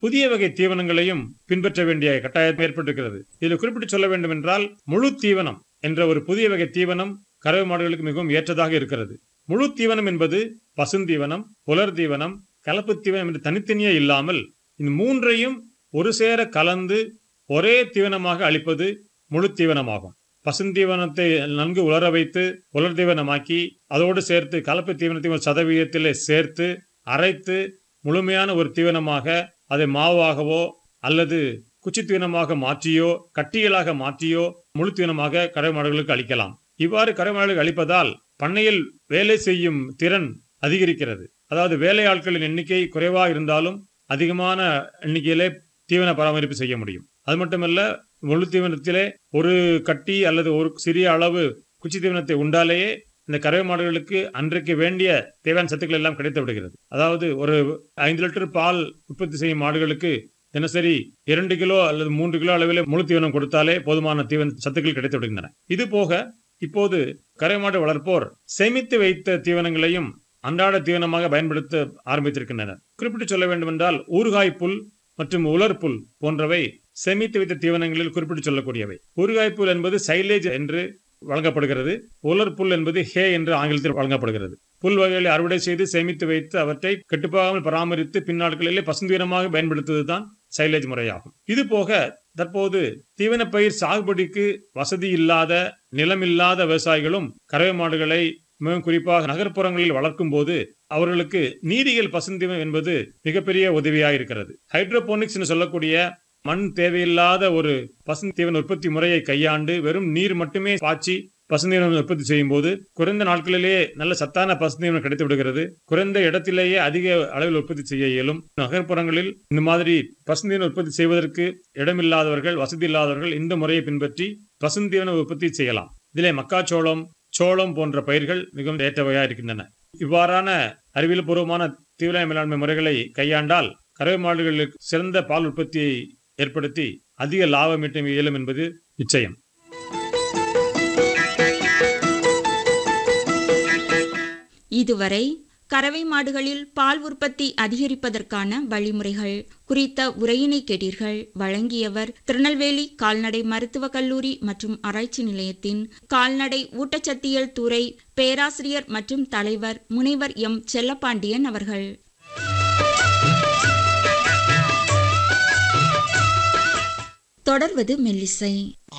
புதிய வகை தீவனங்களையும் பின்பற்ற வேண்டிய கட்டாயம் ஏற்பட்டிருக்கிறது இதில் குறிப்பிட்டு சொல்ல வேண்டும் என்றால் முழு தீவனம் என்ற ஒரு புதிய வகை தீவனம் கறவை மாடுகளுக்கு மிகவும் ஏற்றதாக இருக்கிறது முழு தீவனம் என்பது பசுந்தீவனம் புலர் தீவனம் கலப்பு தீவனம் என்று தனித்தனியே இல்லாமல் இந்த மூன்றையும் ஒரு சேர கலந்து ஒரே தீவனமாக அளிப்பது முழு தீவனமாகும் பசுந்தீவனத்தை நன்கு உலர வைத்து உலர் தீவனமாக்கி அதோடு சேர்த்து கலப்பு தீவனத்தை ஒரு சதவீதத்திலே சேர்த்து அரைத்து முழுமையான ஒரு தீவனமாக அதை மாவாகவோ அல்லது குச்சி தீவனமாக மாற்றியோ கட்டியலாக மாற்றியோ முழு தீவனமாக கறவை மாடுகளுக்கு அளிக்கலாம் இவ்வாறு கறவை மாடுகளுக்கு அளிப்பதால் பண்ணையில் வேலை செய்யும் திறன் அதிகரிக்கிறது அதாவது வேலையாட்களின் எண்ணிக்கை குறைவாக இருந்தாலும் அதிகமான எண்ணிக்கையிலே தீவன பராமரிப்பு செய்ய முடியும் அது மட்டுமல்ல முழு தீவனத்திலே ஒரு கட்டி அல்லது ஒரு சிறிய அளவு குச்சி தீவனத்தை உண்டாலேயே இந்த கறவை மாடுகளுக்கு அன்றைக்கு வேண்டிய தேவையான சத்துக்கள் எல்லாம் கிடைத்து விடுகிறது அதாவது ஒரு ஐந்து லிட்டர் பால் உற்பத்தி செய்யும் மாடுகளுக்கு தினசரி இரண்டு கிலோ அல்லது மூன்று கிலோ அளவில் முழு தீவனம் கொடுத்தாலே போதுமான தீவன சத்துக்கள் கிடைத்து விடுகின்றன இது போக இப்போது கறவை மாடு வளர்ப்போர் சேமித்து வைத்த தீவனங்களையும் அன்றாட தீவனமாக பயன்படுத்த ஆரம்பித்திருக்கின்றனர் குறிப்பிட்டு சொல்ல வேண்டுமென்றால் ஊறுகாய் புல் மற்றும் உலர் புல் போன்றவை சேமித்து வைத்த தீவனங்களில் குறிப்பிட்டு சொல்லக்கூடியவை ஊறுகாய் புல் என்பது சைலேஜ் என்று வழங்கப்படுகிறது உலர் புல் என்பது ஹே என்று ஆங்கிலத்தில் வழங்கப்படுகிறது புல் வகைகளை அறுவடை செய்து சேமித்து வைத்து அவற்றை கெட்டுப்போகாமல் பராமரித்து பின்னாட்களிலே பசுந்தீவனமாக பயன்படுத்துவதுதான் சைலேஜ் முறையாகும் இது போக தற்போது தீவன பயிர் சாகுபடிக்கு வசதி இல்லாத நிலமில்லாத விவசாயிகளும் கறவை மாடுகளை மிகவும் குறிப்பாக நகர்ப்புறங்களில் வளர்க்கும் போது அவர்களுக்கு நீரியல் பசுந்தீவனம் என்பது மிகப்பெரிய உதவியாக இருக்கிறது ஹைட்ரோபோனிக்ஸ் என்று சொல்லக்கூடிய மண் தேவையில்லாத ஒரு பசுந்தீவன உற்பத்தி முறையை கையாண்டு வெறும் நீர் மட்டுமே பாய்ச்சி பசுந்தீவனம் உற்பத்தி செய்யும் போது குறைந்த நாட்களிலேயே நல்ல சத்தான பசுந்தீவனம் கிடைத்து விடுகிறது குறைந்த இடத்திலேயே அதிக அளவில் உற்பத்தி செய்ய இயலும் நகர்ப்புறங்களில் இந்த மாதிரி பசுந்தீவன உற்பத்தி செய்வதற்கு இடமில்லாதவர்கள் வசதி இல்லாதவர்கள் இந்த முறையை பின்பற்றி பசுந்தீவன உற்பத்தி செய்யலாம் இதிலே மக்காச்சோளம் சோளம் போன்ற பயிர்கள் மிகவும் ஏற்றவையாக இருக்கின்றன இவ்வாறான அறிவியல் பூர்வமான தீவிர மேலாண்மை முறைகளை கையாண்டால் கறவை மாடுகளுக்கு சிறந்த பால் உற்பத்தியை ஏற்படுத்தி அதிக லாபம் ஈட்ட இயலும் என்பது நிச்சயம் இதுவரை கறவை மாடுகளில் பால் உற்பத்தி அதிகரிப்பதற்கான வழிமுறைகள் குறித்த உரையினை கேட்டீர்கள் வழங்கியவர் திருநெல்வேலி கால்நடை மருத்துவக் கல்லூரி மற்றும் ஆராய்ச்சி நிலையத்தின் கால்நடை ஊட்டச்சத்தியல் துறை பேராசிரியர் மற்றும் தலைவர் முனைவர் எம் செல்லப்பாண்டியன் அவர்கள் தொடர்வது மெல்லிசை